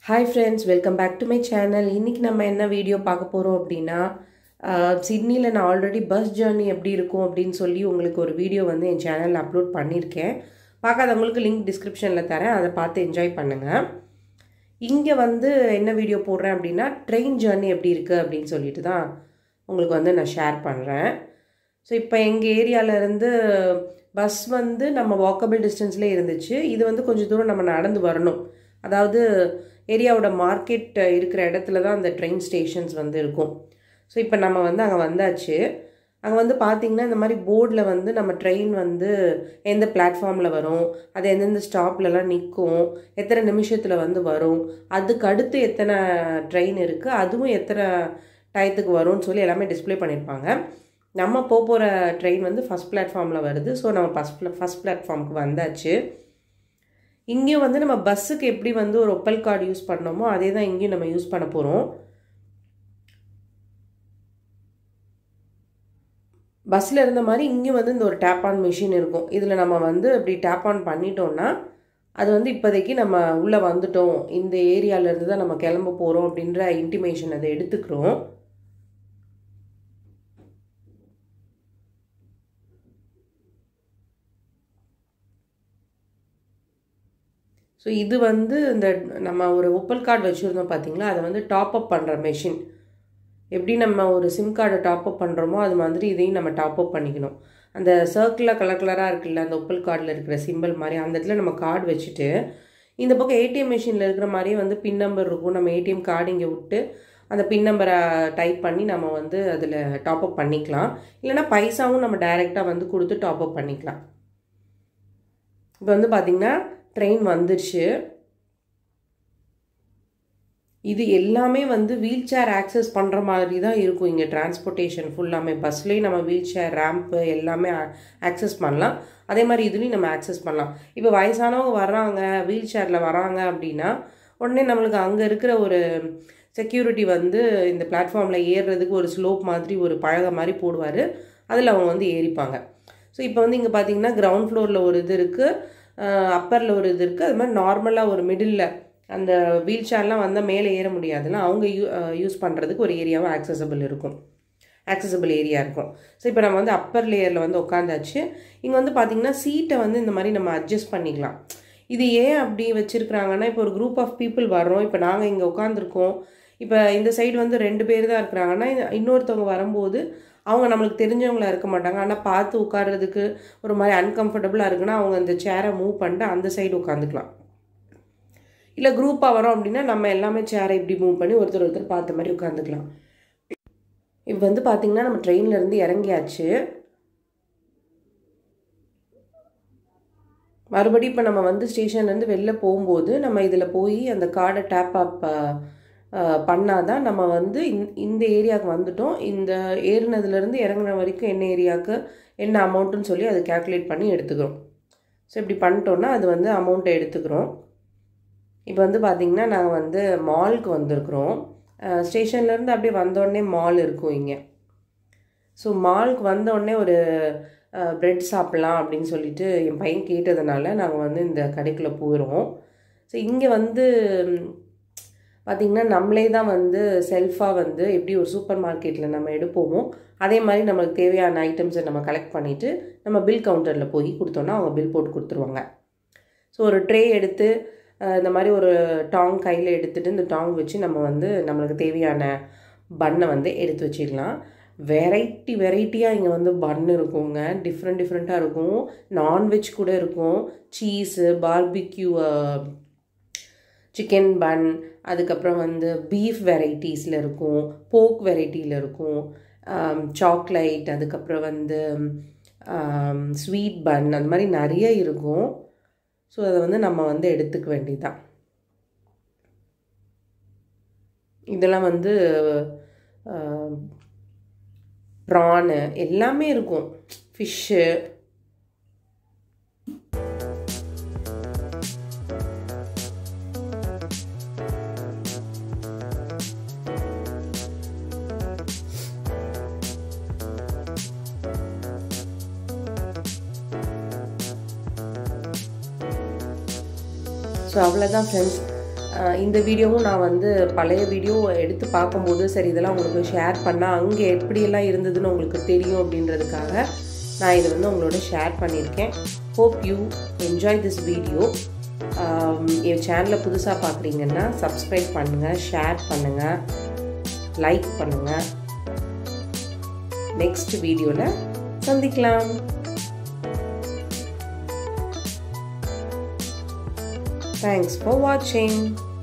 Hi friends welcome back to my channel இன்றைக்கி நம்ம என்ன வீடியோ பார்க்க போகிறோம் அப்படின்னா சிட்னியில் நான் ஆல்ரெடி பஸ் ஜேர்னி எப்படி இருக்கும் அப்படின்னு சொல்லி உங்களுக்கு ஒரு வீடியோ வந்து என் சேனலில் அப்லோட் பண்ணியிருக்கேன் பார்க்காதவங்களுக்கு லிங்க் டிஸ்கிரிப்ஷனில் தரேன் அதை பார்த்து என்ஜாய் பண்ணுங்கள் இங்கே வந்து என்ன வீடியோ போடுறேன் அப்படின்னா ட்ரெயின் ஜேர்னி எப்படி இருக்குது அப்படின்னு சொல்லிட்டு தான் உங்களுக்கு வந்து நான் ஷேர் பண்ணுறேன் ஸோ இப்போ எங்கள் ஏரியாவிலேருந்து பஸ் வந்து நம்ம வாக்கபிள் டிஸ்டன்ஸ்லேயே இருந்துச்சு இது வந்து கொஞ்சம் தூரம் நம்ம நடந்து வரணும் அதாவது ஏரியாவோட மார்க்கெட் இருக்கிற இடத்துல தான் அந்த ட்ரெயின் ஸ்டேஷன்ஸ் வந்து இருக்கும் ஸோ இப்போ நம்ம வந்து அங்கே வந்தாச்சு அங்கே வந்து பார்த்திங்கன்னா இந்த மாதிரி போர்டில் வந்து நம்ம ட்ரெயின் வந்து எந்த பிளாட்ஃபார்மில் வரும் அது எந்தெந்த ஸ்டாப்லலாம் நிற்கும் எத்தனை நிமிஷத்தில் வந்து வரும் அதுக்கு அடுத்து எத்தனை ட்ரெயின் இருக்குது அதுவும் எத்தனை டயத்துக்கு வரும்னு சொல்லி எல்லாமே டிஸ்பிளே பண்ணியிருப்பாங்க நம்ம போக போகிற ட்ரெயின் வந்து ஃபஸ்ட் பிளாட்ஃபார்மில் வருது ஸோ நம்ம ஃபஸ்ட் ஃபஸ்ட் பிளாட்ஃபார்முக்கு வந்தாச்சு இங்கேயும் வந்து நம்ம பஸ்ஸுக்கு எப்படி வந்து ஒரு ஒப்பல் கார்டு யூஸ் பண்ணோமோ அதே தான் இங்கேயும் நம்ம யூஸ் பண்ண போகிறோம் பஸ்ஸில் இருந்த மாதிரி இங்கேயும் வந்து இந்த ஒரு டேப் ஆன் மிஷின் இருக்கும் இதில் நம்ம வந்து அப்படி டேப் ஆன் பண்ணிட்டோம்னா அது வந்து இப்போதைக்கு நம்ம உள்ளே வந்துட்டோம் இந்த ஏரியாவிலேருந்து தான் நம்ம கிளம்ப போகிறோம் அப்படின்ற இன்டிமேஷன் அதை எடுத்துக்கிறோம் ஸோ இது வந்து இந்த நம்ம ஒரு ஒப்பல் கார்டு வச்சுருந்தோம் பார்த்தீங்களா அதை வந்து டாப் அப் பண்ணுற மெஷின் எப்படி நம்ம ஒரு சிம் கார்டை டாப் அப் பண்ணுறோமோ அது மாதிரி இதையும் நம்ம டாப் அப் பண்ணிக்கணும் அந்த சர்க்கிளாக கலர் கலராக இருக்குல்ல அந்த ஒப்பல் கார்டில் இருக்கிற சிம்பிள் மாதிரி அந்த இடத்துல நம்ம கார்டு வச்சுட்டு இந்த பக்கம் ஏடிஎம் மிஷினில் இருக்கிற மாதிரியே வந்து பின் நம்பர் இருக்கும் நம்ம ஏடிஎம் கார்டு இங்கே விட்டு அந்த பின் நம்பரை டைப் பண்ணி நம்ம வந்து அதில் டாப் அப் பண்ணிக்கலாம் இல்லைனா பைசாவும் நம்ம டைரெக்டாக வந்து கொடுத்து டாப் அப் பண்ணிக்கலாம் இப்போ வந்து பார்த்திங்கன்னா ட்ரெயின் வந்துருச்சு இது எல்லாமே வந்து வீல் சேர் ஆக்சஸ் பண்ணுற மாதிரி தான் இருக்கும் இங்கே டிரான்ஸ்போர்ட்டேஷன் ஃபுல்லாமே பஸ்லேயும் நம்ம வீல் சேர் ரேம்ப்பு எல்லாமே ஆக்சஸ் பண்ணலாம் அதே மாதிரி இதுலேயும் நம்ம ஆக்சஸ் பண்ணலாம் இப்போ வயசானவங்க வர்றாங்க வீல் சேரில் வராங்க அப்படின்னா உடனே நம்மளுக்கு அங்கே இருக்கிற ஒரு செக்யூரிட்டி வந்து இந்த பிளாட்ஃபார்மில் ஏறுறதுக்கு ஒரு ஸ்லோப் மாதிரி ஒரு பழக மாதிரி போடுவார் அதில் அவங்க வந்து ஏறிப்பாங்க ஸோ இப்போ வந்து இங்கே பார்த்தீங்கன்னா கிரவுண்ட் ஃப்ளோரில் ஒரு இது இருக்குது அப்பரில் ஒரு இது இருக்குது அது மாதிரி நார்மலாக ஒரு மிடில் அந்த வீல் சேர்லாம் வந்தால் மேலே ஏற முடியாதுல்ல அவங்க யூ யூஸ் பண்ணுறதுக்கு ஒரு ஏரியாவும் ஆக்சசபிள் இருக்கும் ஆக்சசபிள் ஏரியா இருக்கும் ஸோ இப்போ நம்ம வந்து அப்பர் லேயரில் வந்து உட்காந்தாச்சு இங்கே வந்து பார்த்திங்கன்னா சீட்டை வந்து இந்த மாதிரி நம்ம அட்ஜஸ்ட் பண்ணிக்கலாம் இது ஏன் அப்படி வச்சுருக்குறாங்கன்னா இப்போ ஒரு குரூப் ஆஃப் பீப்புள் வர்றோம் இப்போ நாங்கள் இங்கே உட்காந்துருக்கோம் இப்போ இந்த சைடு வந்து ரெண்டு பேர் தான் இருக்கிறாங்கன்னா இன்னொருத்தவங்க வரும்போது அவங்க நம்மளுக்கு தெரிஞ்சவங்களா இருக்க மாட்டாங்க ஆனால் பார்த்து உட்கார்றதுக்கு ஒரு மாதிரி அன்கம்ஃபர்டபுளாக இருக்குன்னா அவங்க அந்த சேரை மூவ் பண்ணிட்டு அந்த சைடு உட்காந்துக்கலாம் இல்லை குரூப்பாக வரோம் அப்படின்னா நம்ம எல்லாமே சேரை இப்படி மூவ் பண்ணி ஒருத்தர் ஒருத்தர் பார்த்த மாதிரி உட்காந்துக்கலாம் இப்போ வந்து பார்த்திங்கன்னா நம்ம ட்ரெயின்லேருந்து இறங்கியாச்சு மறுபடியும் இப்போ நம்ம வந்து ஸ்டேஷன்லேருந்து வெளில போகும்போது நம்ம இதில் போய் அந்த கார்டை டேப் அப் பண்ணால் தான் நம்ம வந்து இந்த ஏரியாவுக்கு வந்துட்டோம் இந்த ஏறினதுலேருந்து இறங்குன வரைக்கும் என்ன ஏரியாவுக்கு என்ன அமௌண்ட்டுன்னு சொல்லி அதை கேல்குலேட் பண்ணி எடுத்துக்கிறோம் ஸோ இப்படி பண்ணிட்டோன்னா அது வந்து அமௌண்ட்டை எடுத்துக்கிறோம் இப்போ வந்து பார்த்திங்கன்னா நாங்கள் வந்து மாலுக்கு வந்திருக்கிறோம் ஸ்டேஷன்லேருந்து அப்படியே வந்தோடனே மால் இருக்கும் இங்கே ஸோ மாலுக்கு வந்தோடனே ஒரு ப்ரெட் சாப்பிட்லாம் அப்படின்னு சொல்லிட்டு என் பையன் கேட்டதுனால நாங்கள் வந்து இந்த கடைக்குள்ளே போயிடுவோம் ஸோ இங்கே வந்து பார்த்திங்கன்னா நம்மளே தான் வந்து செல்ஃபாக வந்து எப்படி ஒரு சூப்பர் மார்க்கெட்டில் நம்ம எடுப்போமோ அதே மாதிரி நம்மளுக்கு தேவையான ஐட்டம்ஸை நம்ம கலெக்ட் பண்ணிவிட்டு நம்ம பில் கவுண்டரில் போய் கொடுத்தோன்னா அவங்க பில் போட்டு கொடுத்துருவாங்க ஸோ ஒரு ட்ரே எடுத்து இந்த மாதிரி ஒரு டாங் கையில் எடுத்துகிட்டு இந்த டாங் வச்சு நம்ம வந்து நம்மளுக்கு தேவையான பண்ணை வந்து எடுத்து வச்சிடலாம் வெரைட்டி வெரைட்டியாக இங்கே வந்து பன் இருக்குங்க டிஃப்ரெண்ட் டிஃப்ரெண்ட்டாக இருக்கும் நான்வெஜ் கூட இருக்கும் சீஸு பார்பிக்யூ சிக்கன் பன் அதுக்கப்புறம் வந்து பீஃப் வெரைட்டிஸில் இருக்கும் போக் வெரைட்டியில் இருக்கும் சாக்லேட் அதுக்கப்புறம் வந்து ஸ்வீட் பன் அந்த மாதிரி நிறைய இருக்கும் ஸோ அதை வந்து நம்ம வந்து எடுத்துக்க வேண்டியதான் இதெல்லாம் வந்து ப்ரானு எல்லாமே இருக்கும் ஃபிஷ்ஷு ஸோ அவ்வளோதான் ஃப்ரெண்ட்ஸ் அஹ் இந்த வீடியோவும் நான் வந்து பழைய வீடியோ எடுத்து பார்க்கும்போது சரி இதெல்லாம் உங்களுக்கு ஷேர் பண்ணால் அங்கே எப்படியெல்லாம் இருந்ததுன்னு உங்களுக்கு தெரியும் அப்படின்றதுக்காக நான் இதை வந்து உங்களோட ஷேர் பண்ணியிருக்கேன் hope you enjoy this video என் சேனலை புதுசாக பார்க்குறீங்கன்னா சப்ஸ்கிரைப் பண்ணுங்கள் ஷேர் பண்ணுங்கள் லைக் பண்ணுங்கள் நெக்ஸ்ட் வீடியோவில் சந்திக்கலாம் Thanks for watching.